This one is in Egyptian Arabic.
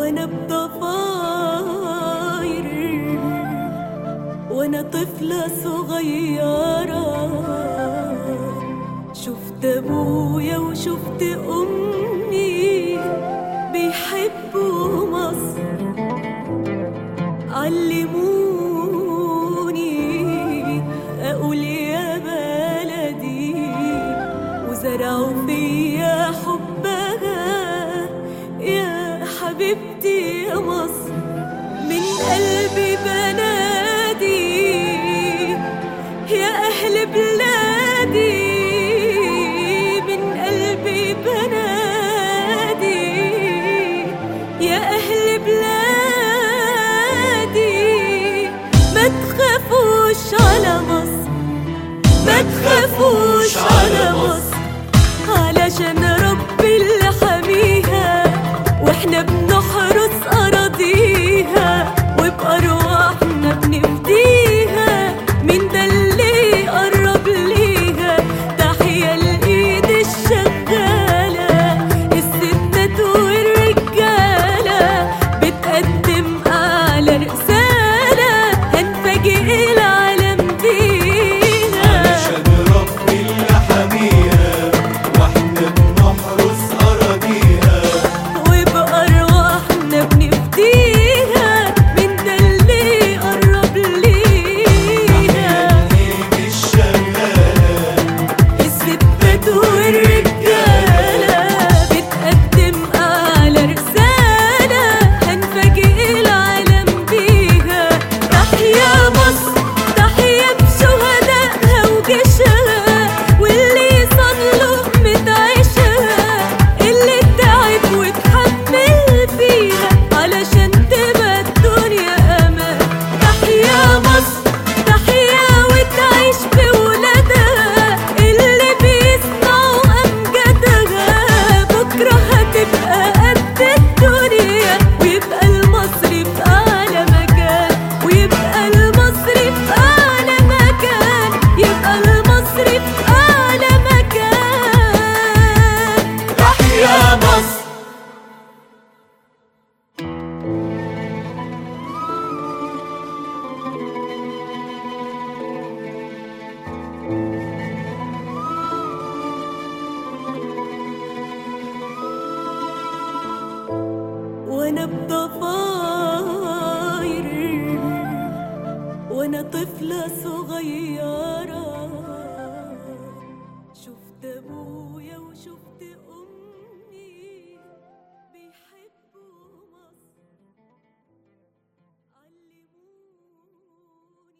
وانا بضفاير وانا طفلة صغيرة شفت ابويا وشفت امي بيحبوا مصر علموني اقول يا بلدي وزرعوا فيا حبها يا حبيبتي يا مصر من قلبي بنادي يا أهل بلادي من قلبي بنادي يا أهل بلادي ما تخافوش على مصر ما تخافوش على مصر علشان ربي اللي حميها واحنا بنحرس اراضيها وبارواحنا بنفديها من ده اللي قرب ليها تحية الايد الشغالة الستات والرجالة بتقدم اعلى رسالة هنفاجئ العالم بيها علشان ربي اللي حميها واحنا بنحرس اراضيها وبأرواحنا بنفديها من ده اللي قرب ليها ايد الشغالة الستات والرجالة بتقدم أعلى رسالة هنفاجئ العالم بيها تحيا مصر تحيا بشهدائها وجيشها واللي صلوا متعيشها اللي تعب وتحمل فيها علشان تبقى الدنيا أمان تحيا مصر تحيا وتعيش بولادها اللي بيصنعوا أمجادها بكرة هتبقى قد الدنيا ويبقى المصري في أعلى مكان ويبقى المصري في أعلى مكان يبقى المصري في أعلى مكان تحيا مصر وانا بضفاير وانا طفلة صغيرة شفت ابويا وشفت امي بيحبوا